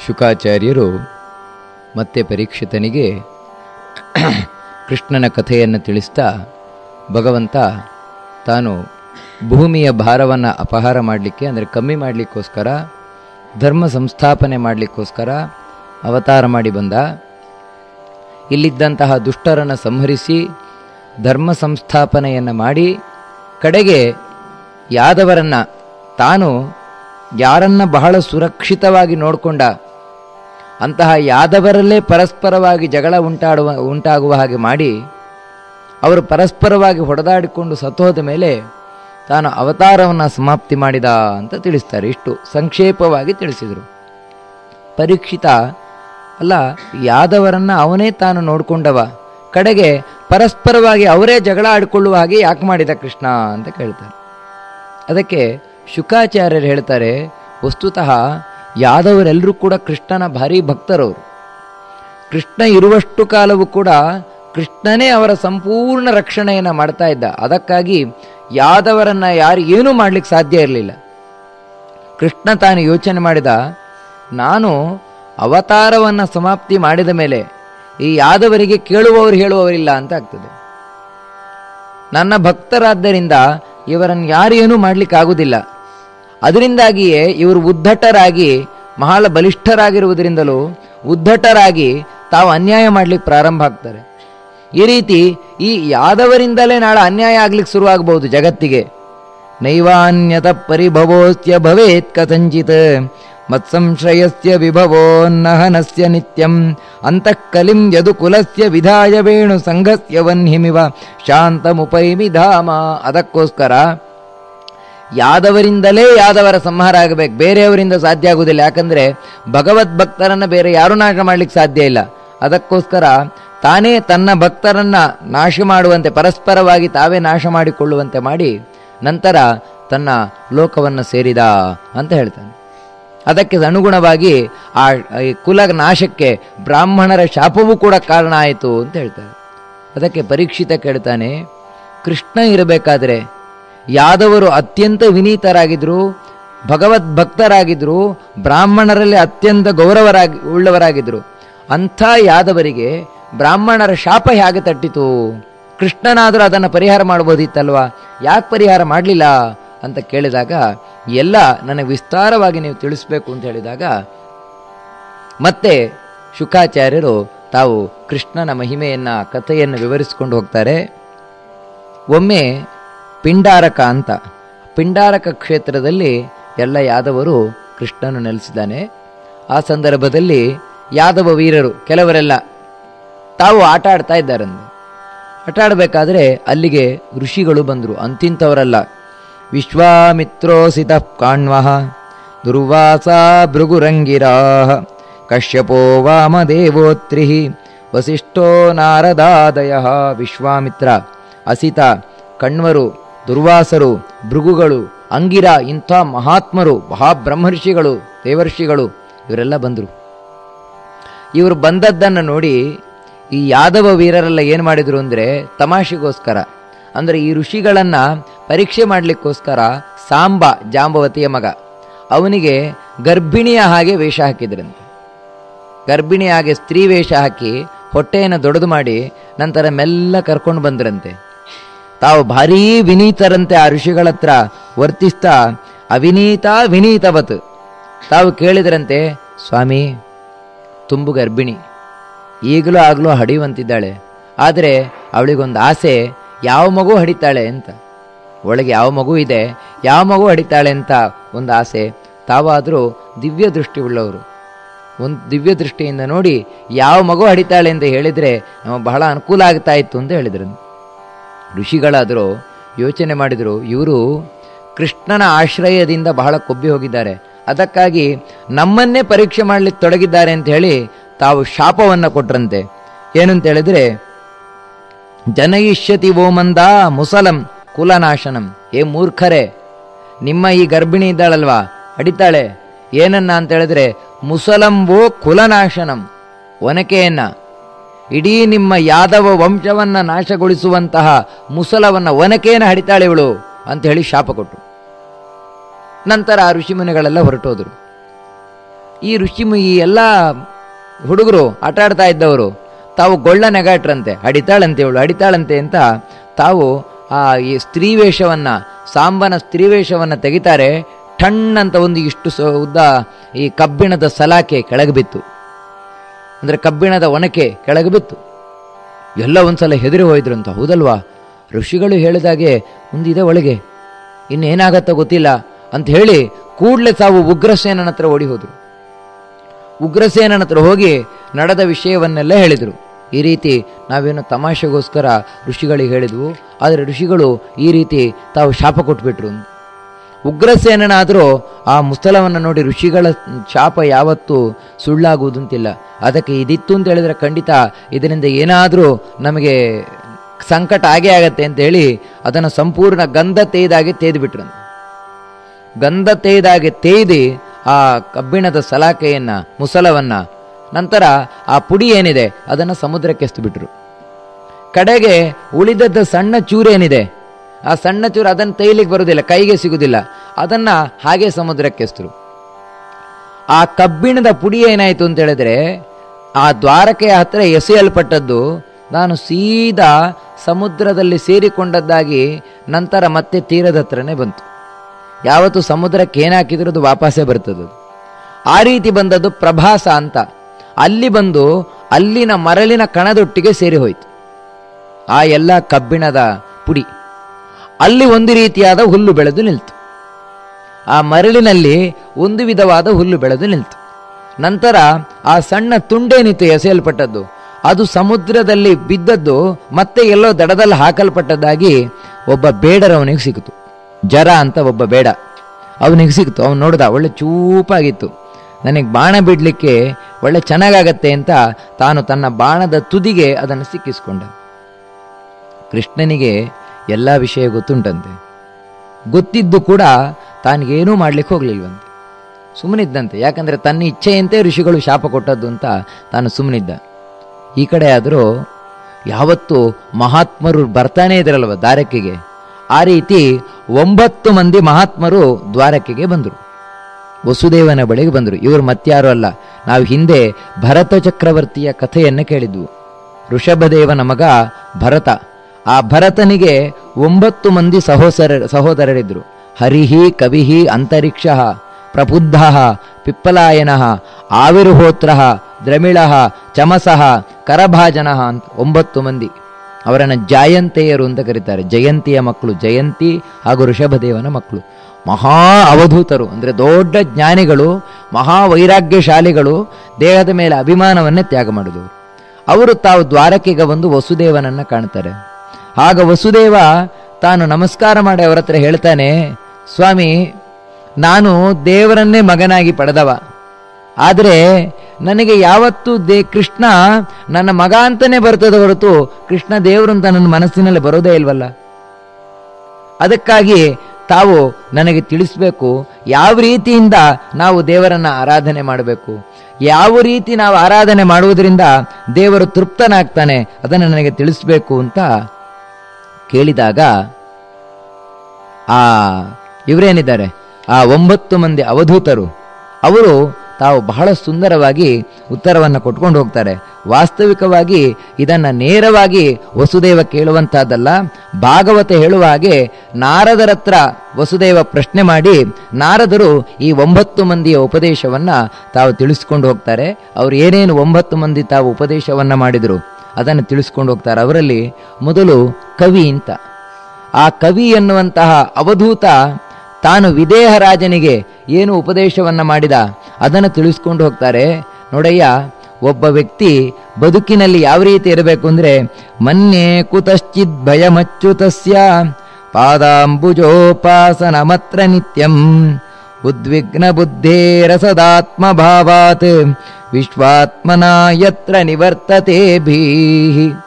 ಶುಕಾಚಾರ್ಯರು ಮತ್ತೆ ಪರೀಕ್ಷಿತನಿಗೆ ಕೃಷ್ಣನ ಕಥೆಯನ್ನು ತಿಳಿಸ್ತಾ ಭಗವಂತ ತಾನು ಭೂಮಿಯ ಭಾರವನ್ನು ಅಪಹಾರ ಮಾಡಲಿಕ್ಕೆ ಅಂದರೆ ಕಮ್ಮಿ ಮಾಡಲಿಕ್ಕೋಸ್ಕರ ಧರ್ಮ ಸಂಸ್ಥಾಪನೆ ಮಾಡಲಿಕ್ಕೋಸ್ಕರ ಅವತಾರ ಮಾಡಿ ಬಂದ ಇಲ್ಲಿದ್ದಂತಹ ದುಷ್ಟರನ್ನು ಸಂಹರಿಸಿ ಧರ್ಮ ಸಂಸ್ಥಾಪನೆಯನ್ನು ಮಾಡಿ ಕಡೆಗೆ ಯಾದವರನ್ನು ತಾನು ಯಾರನ್ನ ಬಹಳ ಸುರಕ್ಷಿತವಾಗಿ ನೋಡಿಕೊಂಡ ಅಂತಹ ಯಾದವರಲ್ಲೇ ಪರಸ್ಪರವಾಗಿ ಜಗಳ ಉಂಟಾಡುವ ಉಂಟಾಗುವ ಹಾಗೆ ಮಾಡಿ ಅವರು ಪರಸ್ಪರವಾಗಿ ಹೊಡೆದಾಡಿಕೊಂಡು ಸತ್ತೋದ ಮೇಲೆ ತಾನು ಅವತಾರವನ್ನು ಸಮಾಪ್ತಿ ಮಾಡಿದ ಅಂತ ತಿಳಿಸ್ತಾರೆ ಇಷ್ಟು ಸಂಕ್ಷೇಪವಾಗಿ ತಿಳಿಸಿದರು ಪರೀಕ್ಷಿತ ಅಲ್ಲ ಯಾದವರನ್ನ ಅವನೇ ತಾನು ನೋಡಿಕೊಂಡವ ಕಡೆಗೆ ಪರಸ್ಪರವಾಗಿ ಅವರೇ ಜಗಳ ಆಡಿಕೊಳ್ಳುವ ಹಾಗೆ ಯಾಕೆ ಮಾಡಿದ ಕೃಷ್ಣ ಅಂತ ಕೇಳ್ತಾರೆ ಅದಕ್ಕೆ ಶುಕಾಚಾರ್ಯರು ಹೇಳ್ತಾರೆ ವಸ್ತುತಃ ಯಾದವರೆಲ್ಲರೂ ಕೂಡ ಕೃಷ್ಣನ ಭಾರಿ ಭಕ್ತರವರು ಕೃಷ್ಣ ಇರುವಷ್ಟು ಕಾಲವೂ ಕೂಡ ಕೃಷ್ಣನೇ ಅವರ ಸಂಪೂರ್ಣ ರಕ್ಷಣೆಯನ್ನು ಮಾಡ್ತಾ ಇದ್ದ ಅದಕ್ಕಾಗಿ ಯಾದವರನ್ನ ಯಾರು ಏನೂ ಮಾಡ್ಲಿಕ್ಕೆ ಸಾಧ್ಯ ಇರಲಿಲ್ಲ ಕೃಷ್ಣ ತಾನು ಯೋಚನೆ ಮಾಡಿದ ನಾನು ಅವತಾರವನ್ನು ಸಮಾಪ್ತಿ ಮಾಡಿದ ಮೇಲೆ ಈ ಯಾದವರಿಗೆ ಕೇಳುವವರು ಹೇಳುವವರಿಲ್ಲ ಅಂತ ಆಗ್ತದೆ ನನ್ನ ಭಕ್ತರಾದ್ದರಿಂದ ಇವರನ್ನು ಯಾರು ಏನೂ ಮಾಡಲಿಕ್ಕಾಗುವುದಿಲ್ಲ ಅದರಿಂದಾಗಿಯೇ ಇವರು ಉದ್ದಟರಾಗಿ ಬಹಳ ಬಲಿಷ್ಠರಾಗಿರುವುದರಿಂದಲೂ ಉದ್ದಟರಾಗಿ ತಾವು ಅನ್ಯಾಯ ಮಾಡಲಿಕ್ಕೆ ಪ್ರಾರಂಭ ಆಗ್ತಾರೆ ಈ ರೀತಿ ಈ ಯಾದವರಿಂದಲೇ ನಾಳೆ ಅನ್ಯಾಯ ಆಗ್ಲಿಕ್ಕೆ ಶುರುವಾಗಬಹುದು ಜಗತ್ತಿಗೆ ನೈವಾನ್ಯತ ಪರಿಭವೋಸ್ತ್ಯ ಭವೇತ್ ಕಥಂಚಿತ್ ಮತ್ಸಂಶಯಸ್ಯ ವಿಭವೋನ್ನಹನಸ್ಯ ನಿತ್ಯಂ ಅಂತಃಕಲಿಂ ಯದು ಕುಲಸ್ಯ ವಿಧಾಯ ವೇಣು ಸಂಘಸ್ಯ ವನ್ಹಿಮಿವ ಶಾಂತಮುಪೈಮಿ ಧಾಮ ಅದಕ್ಕೋಸ್ಕರ ಯಾದವರಿಂದಲೇ ಯಾದವರ ಸಂಹಾರ ಆಗಬೇಕು ಬೇರೆಯವರಿಂದ ಸಾಧ್ಯ ಆಗುವುದಿಲ್ಲ ಯಾಕಂದ್ರೆ ಭಗವದ್ಭಕ್ತರನ್ನ ಬೇರೆ ಯಾರೂ ನಾಶ ಮಾಡ್ಲಿಕ್ಕೆ ಸಾಧ್ಯ ಇಲ್ಲ ಅದಕ್ಕೋಸ್ಕರ ತಾನೇ ತನ್ನ ಭಕ್ತರನ್ನ ನಾಶ ಮಾಡುವಂತೆ ಪರಸ್ಪರವಾಗಿ ತಾವೇ ನಾಶ ಮಾಡಿಕೊಳ್ಳುವಂತೆ ಮಾಡಿ ನಂತರ ತನ್ನ ಲೋಕವನ್ನು ಸೇರಿದ ಅಂತ ಹೇಳ್ತಾನೆ ಅದಕ್ಕೆ ಅನುಗುಣವಾಗಿ ಆ ಈ ಕುಲ ನಾಶಕ್ಕೆ ಬ್ರಾಹ್ಮಣರ ಶಾಪವೂ ಕೂಡ ಕಾರಣ ಆಯಿತು ಅಂತ ಹೇಳ್ತಾರೆ ಅದಕ್ಕೆ ಪರೀಕ್ಷಿತ ಕೇಳ್ತಾನೆ ಕೃಷ್ಣ ಇರಬೇಕಾದ್ರೆ ಯಾದವರು ಅತ್ಯಂತ ವಿನೀತರಾಗಿದ್ರು ಭಗವದ್ಭಕ್ತರಾಗಿದ್ರು ಬ್ರಾಹ್ಮಣರಲ್ಲಿ ಅತ್ಯಂತ ಗೌರವರಾಗಿ ಉಳ್ಳವರಾಗಿದ್ರು ಅಂಥ ಯಾದವರಿಗೆ ಬ್ರಾಹ್ಮಣರ ಶಾಪ ಹೇಗೆ ತಟ್ಟಿತು ಕೃಷ್ಣನಾದರೂ ಅದನ್ನು ಪರಿಹಾರ ಮಾಡ್ಬೋದಿತ್ತಲ್ವಾ ಯಾಕೆ ಪರಿಹಾರ ಮಾಡಲಿಲ್ಲ ಅಂತ ಕೇಳಿದಾಗ ಎಲ್ಲ ನನಗೆ ವಿಸ್ತಾರವಾಗಿ ನೀವು ತಿಳಿಸ್ಬೇಕು ಅಂತ ಹೇಳಿದಾಗ ಮತ್ತೆ ಶುಕಾಚಾರ್ಯರು ತಾವು ಕೃಷ್ಣನ ಮಹಿಮೆಯನ್ನ ಕಥೆಯನ್ನು ವಿವರಿಸಿಕೊಂಡು ಹೋಗ್ತಾರೆ ಒಮ್ಮೆ ಪಿಂಡಾರಕ ಅಂತ ಪಿಂಡಾರಕ ಕ್ಷೇತ್ರದಲ್ಲಿ ಎಲ್ಲ ಯಾದವರು ಕೃಷ್ಣನು ನೆಲೆಸಿದ್ದಾನೆ ಆ ಸಂದರ್ಭದಲ್ಲಿ ಯಾದವ ವೀರರು ಕೆಲವರೆಲ್ಲ ತಾವು ಆಟ ಆಡ್ತಾ ಇದ್ದಾರಂತೆ ಆಟ ಆಡಬೇಕಾದ್ರೆ ಅಲ್ಲಿಗೆ ಋಷಿಗಳು ಬಂದರು ಅಂತಿಂಥವರಲ್ಲ ವಿಶ್ವಾಮಿತ್ರೋಸಿತ ಕಾಣ್ವಃ ದುರ್ವಾಸ ಭೃಗುರಂಗಿರಾ ಕಶ್ಯಪೋ ವಾಮದೇವೋತ್ರಿ ವಸಿಷ್ಠೋ ನಾರದಾದಯ ವಿಶ್ವಾಮಿತ್ರ ಅಸಿತ ಕಣ್ವರು ದುರ್ವಾಸರು ಭೃಗುಗಳು ಅಂಗಿರ ಇಂಥ ಮಹಾತ್ಮರು ಮಹಾಬ್ರಹ್ಮರ್ಷಿಗಳು ದೇವರ್ಷಿಗಳು ಇವರೆಲ್ಲ ಬಂದರು ಇವರು ಬಂದದ್ದನ್ನು ನೋಡಿ ಈ ಯಾದವ ವೀರರೆಲ್ಲ ಏನು ಮಾಡಿದರು ಅಂದರೆ ತಮಾಷೆಗೋಸ್ಕರ ಅಂದರೆ ಈ ಋಷಿಗಳನ್ನು ಪರೀಕ್ಷೆ ಮಾಡಲಿಕ್ಕೋಸ್ಕರ ಸಾಂಬ ಜಾಂಬವತಿಯ ಮಗ ಅವನಿಗೆ ಗರ್ಭಿಣಿಯ ಹಾಗೆ ವೇಷ ಹಾಕಿದ್ರಂತೆ ಗರ್ಭಿಣಿ ಹಾಗೆ ಸ್ತ್ರೀ ವೇಷ ಹಾಕಿ ಹೊಟ್ಟೆಯನ್ನು ದೊಡ್ಡದು ಮಾಡಿ ನಂತರ ಮೆಲ್ಲ ಕರ್ಕೊಂಡು ಬಂದ್ರಂತೆ ತಾವು ಭಾರೀ ವಿನೀತರಂತೆ ಆ ಋಷಿಗಳ ಹತ್ರ ವರ್ತಿಸ್ತಾ ಅವಿನೀತ ವಿನೀತವತ್ ತಾವು ಕೇಳಿದ್ರಂತೆ ಸ್ವಾಮಿ ತುಂಬು ಗರ್ಭಿಣಿ ಈಗಲೂ ಆಗಲೂ ಹಡಿಯುವಂತಿದ್ದಾಳೆ ಆದರೆ ಅವಳಿಗೊಂದು ಆಸೆ ಯಾವ ಮಗು ಹಡಿತಾಳೆ ಅಂತ ಒಳಗೆ ಯಾವ ಮಗು ಇದೆ ಯಾವ ಮಗು ಹಡಿತಾಳೆ ಅಂತ ಒಂದು ಆಸೆ ತಾವಾದರೂ ದಿವ್ಯ ದೃಷ್ಟಿ ಉಳ್ಳವರು ಒಂದು ದಿವ್ಯ ದೃಷ್ಟಿಯಿಂದ ನೋಡಿ ಯಾವ ಮಗು ಹಡಿತಾಳೆ ಅಂತ ಹೇಳಿದರೆ ನಮಗೆ ಬಹಳ ಅನುಕೂಲ ಆಗ್ತಾ ಇತ್ತು ಅಂತ ಹೇಳಿದ್ರು ಋಷಿಗಳಾದರೂ ಯೋಚನೆ ಮಾಡಿದರು ಇವರು ಕೃಷ್ಣನ ಆಶ್ರಯದಿಂದ ಬಹಳ ಕೊಬ್ಬಿ ಹೋಗಿದ್ದಾರೆ ಅದಕ್ಕಾಗಿ ನಮ್ಮನ್ನೇ ಪರೀಕ್ಷೆ ಮಾಡಲಿಕ್ಕೆ ತೊಡಗಿದ್ದಾರೆ ಅಂತ ಹೇಳಿ ತಾವು ಶಾಪವನ್ನು ಕೊಟ್ರಂತೆ ಏನಂತ ಹೇಳಿದ್ರೆ ಜನಯಿಷ್ಯತಿ ಓಮಂದ ಮುಸಲಂ ಕುಲನಾಶನಂ ಏ ಮೂರ್ಖರೇ ನಿಮ್ಮ ಈ ಗರ್ಭಿಣಿ ಇದ್ದಾಳಲ್ವಾ ಅಡಿತಾಳೆ ಏನನ್ನ ಅಂತ ಹೇಳಿದ್ರೆ ಮುಸಲಂವೋ ಕುಲನಾಶನಂ ಒನಕೆಯನ್ನ ಇಡೀ ನಿಮ್ಮ ಯಾದವ ವಂಶವನ್ನ ನಾಶಗೊಳಿಸುವಂತಹ ಮುಸಲವನ್ನ ಒನಕೆಯನ್ನು ಹಡಿತಾಳೆ ಇವಳು ಅಂತ ಹೇಳಿ ಶಾಪ ಕೊಟ್ಟರು ನಂತರ ಆ ಋಷಿಮುನಿಗಳೆಲ್ಲ ಹೊರಟೋದ್ರು ಈ ಋಷಿ ಮು- ಈ ಎಲ್ಲ ಹುಡುಗರು ಆಟ ಆಡ್ತಾ ಇದ್ದವರು ತಾವು ಗೊಳ್ಳ ನೆಗಾಟ್ರಂತೆ ಹಡಿತಾಳಂತೆ ಇವಳು ಹಡಿತಾಳಂತೆ ಅಂತ ತಾವು ಆ ಈ ಸ್ತ್ರೀ ವೇಷವನ್ನ ಸಾಂಬನ ಸ್ತ್ರೀ ವೇಷವನ್ನ ತೆಗಿತಾರೆ ಟಣ್ ಅಂತ ಒಂದು ಇಷ್ಟು ಸ ಉದ್ದ ಈ ಕಬ್ಬಿಣದ ಸಲಾಕೆ ಕೆಳಗೆ ಬಿತ್ತು ಅಂದ್ರೆ ಕಬ್ಬಿಣದ ಒನಕೆ ಕೆಳಗೆ ಬಿತ್ತು ಎಲ್ಲ ಒಂದ್ಸಲ ಹೆದರಿ ಹೋಯ್ದ್ರು ಅಂತ ಹೌದಲ್ವಾ ಋಷಿಗಳು ಹೇಳಿದಾಗೆ ಮುಂದಿದೆ ಒಳಗೆ ಇನ್ನೇನಾಗತ್ತೋ ಗೊತ್ತಿಲ್ಲ ಅಂತ ಹೇಳಿ ಕೂಡಲೇ ತಾವು ಉಗ್ರಸೇನನ ಹತ್ರ ಓಡಿ ಹೋದ್ರು ಉಗ್ರಸೇನನ ಹತ್ರ ಹೋಗಿ ನಡೆದ ವಿಷಯವನ್ನೆಲ್ಲ ಹೇಳಿದರು ಈ ರೀತಿ ನಾವೇನು ತಮಾಷೆಗೋಸ್ಕರ ಋಷಿಗಳಿಗೆ ಹೇಳಿದ್ವು ಆದರೆ ಋಷಿಗಳು ಈ ರೀತಿ ತಾವು ಶಾಪ ಕೊಟ್ಬಿಟ್ರು ಅಂತ. ಉಗ್ರಸೇನನಾದರೂ ಆ ಮುಸ್ತಲವನ್ನು ನೋಡಿ ಋಷಿಗಳ ಶಾಪ ಯಾವತ್ತೂ ಸುಳ್ಳಾಗುವುದಂತಿಲ್ಲ ಅದಕ್ಕೆ ಇದಿತ್ತು ಅಂತ ಹೇಳಿದ್ರೆ ಖಂಡಿತ ಇದರಿಂದ ಏನಾದರೂ ನಮಗೆ ಸಂಕಟ ಆಗೇ ಆಗತ್ತೆ ಅಂತ ಹೇಳಿ ಅದನ್ನು ಸಂಪೂರ್ಣ ಗಂಧ ತೇಯ್ದಾಗೆ ತೇದ್ಬಿಟ್ರಂತೆ ಗಂಧ ತೇಯ್ದಾಗೆ ತೇಯ್ದಿ ಆ ಕಬ್ಬಿಣದ ಸಲಾಕೆಯನ್ನ ಮುಸಲವನ್ನ ನಂತರ ಆ ಪುಡಿ ಏನಿದೆ ಅದನ್ನು ಸಮುದ್ರಕ್ಕೆ ಎಸ್ದುಬಿಟ್ರು ಕಡೆಗೆ ಉಳಿದದ್ದ ಸಣ್ಣ ಚೂರೇನಿದೆ ಆ ಸಣ್ಣ ಚೂರು ಅದನ್ನು ತೈಲಿಗೆ ಬರುವುದಿಲ್ಲ ಕೈಗೆ ಸಿಗುವುದಿಲ್ಲ ಅದನ್ನ ಹಾಗೆ ಸಮುದ್ರಕ್ಕೆ ಎಸ್ತರು ಆ ಕಬ್ಬಿಣದ ಪುಡಿ ಏನಾಯಿತು ಅಂತ ಹೇಳಿದ್ರೆ ಆ ದ್ವಾರಕೆಯ ಹತ್ರ ಎಸೆಯಲ್ಪಟ್ಟದ್ದು ನಾನು ಸೀದಾ ಸಮುದ್ರದಲ್ಲಿ ಸೇರಿಕೊಂಡದ್ದಾಗಿ ನಂತರ ಮತ್ತೆ ತೀರದ ಹತ್ರನೇ ಬಂತು ಯಾವತ್ತು ಸಮುದ್ರಕ್ಕೆ ಏನಾಕಿದ್ರು ಅದು ವಾಪಸ್ಸೇ ಬರ್ತದೆ ಅದು. ಆ ರೀತಿ ಬಂದದ್ದು ಪ್ರಭಾಸ ಅಂತ ಅಲ್ಲಿ ಬಂದು ಅಲ್ಲಿನ ಮರಳಿನ ಕಣದೊಟ್ಟಿಗೆ ಸೇರಿ ಹೋಯಿತು ಆ ಎಲ್ಲ ಕಬ್ಬಿಣದ ಪುಡಿ ಅಲ್ಲಿ ಒಂದು ರೀತಿಯಾದ ಹುಲ್ಲು ಬೆಳೆದು ನಿಲ್ತು ಆ ಮರಳಿನಲ್ಲಿ ಒಂದು ವಿಧವಾದ ಹುಲ್ಲು ಬೆಳೆದು ನಿಲ್ತು ನಂತರ ಆ ಸಣ್ಣ ತುಂಡೇನಿತ್ತು ಎಸೆಯಲ್ಪಟ್ಟದ್ದು ಅದು ಸಮುದ್ರದಲ್ಲಿ ಬಿದ್ದದ್ದು ಮತ್ತೆ ಎಲ್ಲೋ ದಡದಲ್ಲಿ ಹಾಕಲ್ಪಟ್ಟದ್ದಾಗಿ ಒಬ್ಬ ಬೇಡರವನಿಗೆ ಸಿಕ್ಕಿತು ಜರ ಅಂತ ಒಬ್ಬ ಬೇಡ ಅವನಿಗೆ ಸಿಕ್ತು ಅವನು ನೋಡ್ದ ಒಳ್ಳೆ ಚೂಪಾಗಿತ್ತು ನನಗೆ ಬಾಣ ಬಿಡಲಿಕ್ಕೆ ಒಳ್ಳೆ ಚೆನ್ನಾಗಾಗತ್ತೆ ಅಂತ ತಾನು ತನ್ನ ಬಾಣದ ತುದಿಗೆ ಅದನ್ನು ಸಿಕ್ಕಿಸ್ಕೊಂಡ ಕೃಷ್ಣನಿಗೆ ಎಲ್ಲ ವಿಷಯ ಗೊತ್ತುಂಟಂತೆ ಗೊತ್ತಿದ್ದು ಕೂಡ ತಾನಿಗೇನೂ ಮಾಡ್ಲಿಕ್ಕೆ ಹೋಗ್ಲಿಲ್ವಂತೆ ಸುಮ್ಮನಿದ್ದಂತೆ ಯಾಕಂದ್ರೆ ತನ್ನ ಇಚ್ಛೆಯಂತೆ ಋಷಿಗಳು ಶಾಪ ಕೊಟ್ಟದ್ದು ಅಂತ ತಾನು ಸುಮ್ಮನಿದ್ದ ಈ ಕಡೆ ಆದರೂ ಯಾವತ್ತು ಮಹಾತ್ಮರು ಬರ್ತಾನೆ ಇದ್ರಲ್ವ ದ್ವಾರಕೆಗೆ ಆ ರೀತಿ ಒಂಬತ್ತು ಮಂದಿ ಮಹಾತ್ಮರು ದ್ವಾರಕೆಗೆ ಬಂದರು ವಸುದೇವನ ಬಳಿಗೆ ಬಂದರು ಇವರು ಮತ್ಯಾರು ಅಲ್ಲ ನಾವು ಹಿಂದೆ ಭರತ ಚಕ್ರವರ್ತಿಯ ಕಥೆಯನ್ನು ಕೇಳಿದ್ವು ಋಷಭದೇವನ ಮಗ ಭರತ ಆ ಭರತನಿಗೆ ಒಂಬತ್ತು ಮಂದಿ ಸಹೋದರ ಸಹೋದರರಿದ್ರು ಹರಿಹಿ ಕವಿಹಿ ಅಂತರಿಕ್ಷ ಪ್ರಬುದ್ಧ ಪಿಪ್ಪಲಾಯನ ಆವಿರ್ಹೋತ್ರ ದ್ರಮಿಳ ಚಮಸಃ ಕರಭಾಜನ ಅಂತ ಒಂಬತ್ತು ಮಂದಿ ಅವರನ್ನು ಜಾಯಂತೆಯರು ಅಂತ ಕರೀತಾರೆ ಜಯಂತಿಯ ಮಕ್ಕಳು ಜಯಂತಿ ಹಾಗೂ ಋಷಭದೇವನ ಮಕ್ಕಳು ಮಹಾ ಅವಧೂತರು ಅಂದರೆ ದೊಡ್ಡ ಜ್ಞಾನಿಗಳು ಮಹಾ ವೈರಾಗ್ಯಶಾಲಿಗಳು ದೇಹದ ಮೇಲೆ ಅಭಿಮಾನವನ್ನೇ ತ್ಯಾಗ ಮಾಡಿದವರು ಅವರು ತಾವು ದ್ವಾರಕೆಗೆ ಬಂದು ವಸುದೇವನನ್ನ ಕಾಣ್ತಾರೆ ಆಗ ವಸುದೇವ ತಾನು ನಮಸ್ಕಾರ ಮಾಡಿ ಅವರ ಹತ್ರ ಹೇಳ್ತಾನೆ ಸ್ವಾಮಿ ನಾನು ದೇವರನ್ನೇ ಮಗನಾಗಿ ಪಡೆದವ ಆದರೆ ನನಗೆ ಯಾವತ್ತೂ ದೇ ಕೃಷ್ಣ ನನ್ನ ಮಗ ಅಂತಾನೆ ಬರ್ತದೆ ಹೊರತು ಕೃಷ್ಣ ದೇವರು ಅಂತ ನನ್ನ ಮನಸ್ಸಿನಲ್ಲಿ ಬರೋದೇ ಇಲ್ವಲ್ಲ ಅದಕ್ಕಾಗಿ ತಾವು ನನಗೆ ತಿಳಿಸ್ಬೇಕು ಯಾವ ರೀತಿಯಿಂದ ನಾವು ದೇವರನ್ನ ಆರಾಧನೆ ಮಾಡಬೇಕು ಯಾವ ರೀತಿ ನಾವು ಆರಾಧನೆ ಮಾಡುವುದರಿಂದ ದೇವರು ತೃಪ್ತನಾಗ್ತಾನೆ ಅದನ್ನು ನನಗೆ ತಿಳಿಸ್ಬೇಕು ಅಂತ ಕೇಳಿದಾಗ ಆ ಇವರೇನಿದ್ದಾರೆ ಆ ಒಂಬತ್ತು ಮಂದಿ ಅವಧೂತರು ಅವರು ತಾವು ಬಹಳ ಸುಂದರವಾಗಿ ಉತ್ತರವನ್ನು ಕೊಟ್ಕೊಂಡು ಹೋಗ್ತಾರೆ ವಾಸ್ತವಿಕವಾಗಿ ಇದನ್ನ ನೇರವಾಗಿ ವಸುದೇವ ಕೇಳುವಂತಹದ್ದಲ್ಲ ಭಾಗವತ ಹೇಳುವ ಹಾಗೆ ನಾರದರ ಹತ್ರ ವಸುದೇವ ಪ್ರಶ್ನೆ ಮಾಡಿ ನಾರದರು ಈ ಒಂಬತ್ತು ಮಂದಿಯ ಉಪದೇಶವನ್ನ ತಾವು ತಿಳಿಸ್ಕೊಂಡು ಹೋಗ್ತಾರೆ ಅವರು ಏನೇನು ಒಂಬತ್ತು ಮಂದಿ ತಾವು ಉಪದೇಶವನ್ನ ಮಾಡಿದರು ಅದನ್ನು ತಿಳಿಸ್ಕೊಂಡು ಹೋಗ್ತಾರೆ ಅವರಲ್ಲಿ ಮೊದಲು ಕವಿ ಅಂತ ಆ ಕವಿ ಎನ್ನುವಂತಹ ಅವಧೂತ ತಾನು ವಿದೇಹ ರಾಜನಿಗೆ ಏನು ಉಪದೇಶವನ್ನ ಮಾಡಿದ ಅದನ್ನು ತಿಳಿಸ್ಕೊಂಡು ಹೋಗ್ತಾರೆ ನೋಡಯ್ಯ ಒಬ್ಬ ವ್ಯಕ್ತಿ ಬದುಕಿನಲ್ಲಿ ಯಾವ ರೀತಿ ಇರಬೇಕು ಅಂದ್ರೆ ಮನ್ಯೆ ಕುತಶ್ಚಿತ್ ಭಯಮಚ್ಯುತಸ್ಯ ಪಾದಾಂಬುಜೋಪಾಸನ ಮತ್ರ ನಿತ್ಯಂ ಉದ್ವಿಗ್ನ ಬುದ್ಧೇರಸದಾತ್ಮ ಭಾವಾತ್ ವಿಶ್ವಾತ್ಮನ ಯತ್ರ ನಿವರ್ತತೆ ಭೀಹಿ